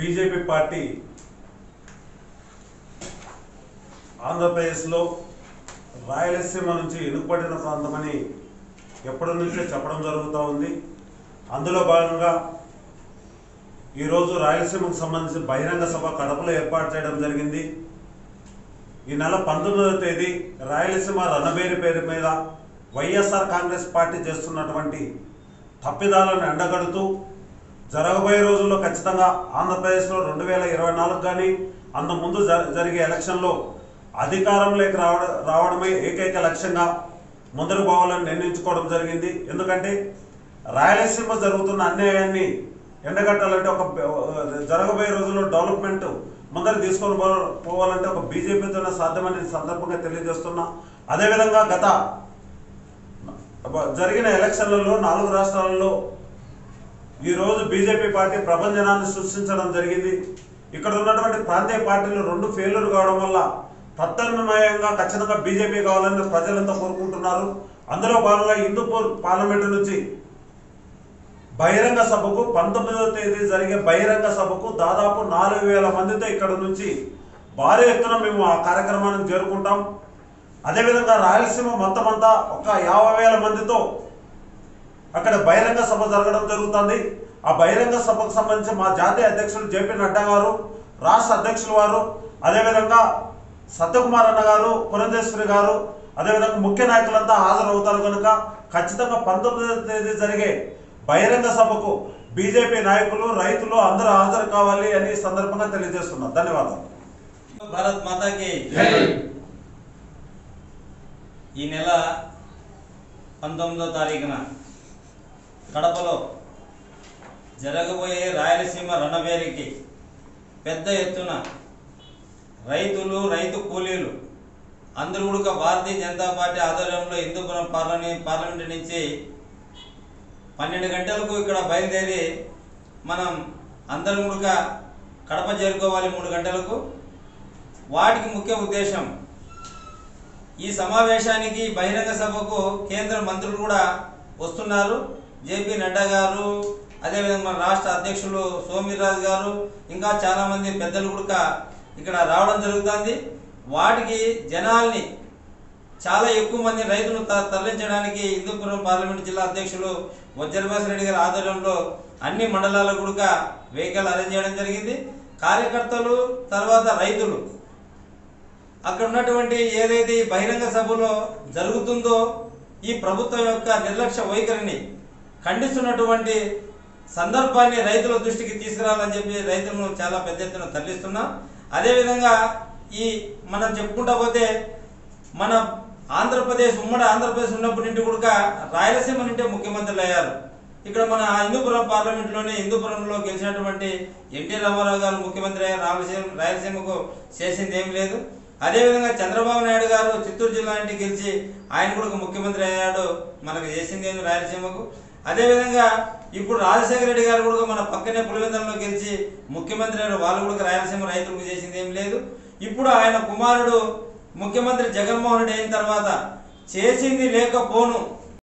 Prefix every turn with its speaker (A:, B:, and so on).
A: BJP party ఆంధ్రప్రదేశ్లో రాయలసీమ నుంచి ఎన్నుపడిన ప్రాంతమని ఎప్పటి నుంచో చెప్పడం జరుగుతూ ఉంది అందులో భాగంగా ఈరోజు రాయలసీమకు సంబంధించి బహిరంగ సభ కడపలో ఏర్పాటు చేయడం జరిగింది ఈ నెల పంతొమ్మిదవ తేదీ రాయలసీమ రణబేరి పేరు మీద వైఎస్ఆర్ కాంగ్రెస్ పార్టీ చేస్తున్నటువంటి తప్పిదాలను ఎండగడుతూ జరగబోయే రోజుల్లో ఖచ్చితంగా ఆంధ్రప్రదేశ్లో రెండు వేల ఇరవై నాలుగు కానీ అంత ముందు జ- జరిగే ఎలక్షన్లో అధికారంలోకి రావడం రావడమే ఏకైక లక్ష్యంగా ముందరు పోవాలని నిర్ణయించుకోవడం జరిగింది ఎందుకంటే రాయలసీమ జరుగుతున్న అన్యాయాన్ని ఎండగట్టాలంటే ఒక బ- జరగబోయే రోజుల్లో డెవలప్మెంట్ ముందరు తీసుకొని పో- పోవాలంటే ఒక బీజేపీతోనే సాధ్యమని ఈ సందర్భంగా తెలియజేస్తున్నా అదేవిధంగా గత జరిగిన ఎలక్షన్లలో నాలుగు రాష్ట్రాలలో ఈ రోజు బీజేపీ పార్టీ ప్రభంజనాన్ని సృష్టించడం జరిగింది ఇక్కడ ఉన్నటువంటి ప్రాంతీయ పార్టీలు రెండు ఫెయిల్యూర్ కావడం వల్ల ప్రత్యామ్నాయంగా ఖచ్చితంగా బీజేపీ కావాలని ప్రజలంతా కోరుకుంటున్నారు అందులో భాగంగా హిందూపూర్ పార్లమెంటు నుంచి బహిరంగ సభకు పంతొమ్మిదవ తేదీ జరిగే బహిరంగ సభకు దాదాపు నాలుగు వేల మందితో ఇక్కడ నుంచి భారీ ఎత్తున మేము ఆ కార్యక్రమానికి చేరుకుంటాం అదేవిధంగా రాయలసీమ మొత్తం అంతా ఒక యాభై వేల మందితో అక్కడ బహిరంగ సభ జరగడం జరుగుతుంది ఆ బహిరంగ సభకు సంబంధించి మా జాతీయ అధ్యక్షులు జేపీ నడ్డా గారు రాష్ట్ర అధ్యక్షులు వారు అదేవిధంగా సత్యకుమార్ అన్న గారు పురంధేశ్వరి గారు అదేవిధంగా ముఖ్య నాయకులంతా హాజరవుతారు కనుక ఖచ్చితంగా పంతొమ్మిదవ తేదీ జరిగే బహిరంగ సభకు బీజేపీ నాయకులు రైతులు అందరూ హాజరు కావాలి అని ఈ సందర్భంగా తెలియజేస్తున్నారు ధన్యవాదాలు
B: భారత్ మాతాకి ఈ నెల పంతొమ్మిదో తారీఖున కడపలో జరగబోయే రాయలసీమ రణబేరికి పెద్ద ఎత్తున రైతులు రైతు కూలీలు అందరూ కూడా భారతీయ జనతా పార్టీ ఆధ్వర్యంలో హిందూపురం పార్లమెంట్ పార్లమెంట్ నుంచి పన్నెండు గంటలకు ఇక్కడ బయలుదేరి మనం అందరం కూడా కడప చేరుకోవాలి మూడు గంటలకు వాటికి ముఖ్య ఉద్దేశం ఈ సమావేశానికి బహిరంగ సభకు కేంద్ర మంత్రులు కూడా వస్తున్నారు జేపీ నడ్డా గారు అదేవిధంగా మన రాష్ట్ర అధ్యక్షులు సోమిరాజు గారు ఇంకా చాలామంది పెద్దలు కూడా ఇక్కడ రావడం జరుగుతుంది వాటికి జనాల్ని చాలా ఎక్కువ మంది రైతులను త- తరలించడానికి హిందూపురం పార్లమెంట్ జిల్లా అధ్యక్షులు వజ్రభాస్ రెడ్డి గారి ఆధ్వర్యంలో అన్ని మండలాలకు కూడా వెహికల్ అరేంజ్ చేయడం జరిగింది కార్యకర్తలు తర్వాత రైతులు అక్కడ ఉన్నటువంటి ఏదైతే ఈ బహిరంగ సభలో జరుగుతుందో ఈ ప్రభుత్వం యొక్క నిర్లక్ష్య వైఖరిని ఖండిస్తున్నటువంటి సందర్భాన్ని రైతుల దృష్టికి తీసుకురావాలని చెప్పి రైతులను చాలా పెద్ద ఎత్తున తరలిస్తున్నాం అదేవిధంగా ఈ మనం చెప్పుకుంటా పోతే మన ఆంధ్రప్రదేశ్ ఉమ్మడి ఆంధ్రప్రదేశ్ ఉన్నప్పటి నుండి కూడా రాయలసీమ నుండి ముఖ్యమంత్రులు అయ్యారు ఇక్కడ మన హిందూపురం పార్లమెంట్లోనే హిందూపురంలో గెలిచినటువంటి ఎన్టీ రామారావు గారు ముఖ్యమంత్రి అయ్యారు రాయలసీమ రాయలసీమకు చేసింది ఏం లేదు అదేవిధంగా చంద్రబాబు నాయుడు గారు చిత్తూరు జిల్లా నుండి గెలిచి ఆయన కూడా ఒక ముఖ్యమంత్రి అయ్యాడు మనకు చేసింది ఏమి రాయలసీమకు అదేవిధంగా ఇప్పుడు రాజశేఖర రెడ్డి గారు కూడా మన పక్కనే పులివెందులలో గెలిచి ముఖ్యమంత్రి అయ్యారు వాళ్ళు కూడా రాయలసీమ రైతులకు చేసింది ఏం లేదు ఇప్పుడు ఆయన కుమారుడు ముఖ్యమంత్రి జగన్మోహన్ రెడ్డి అయిన తర్వాత చేసింది లేకపోను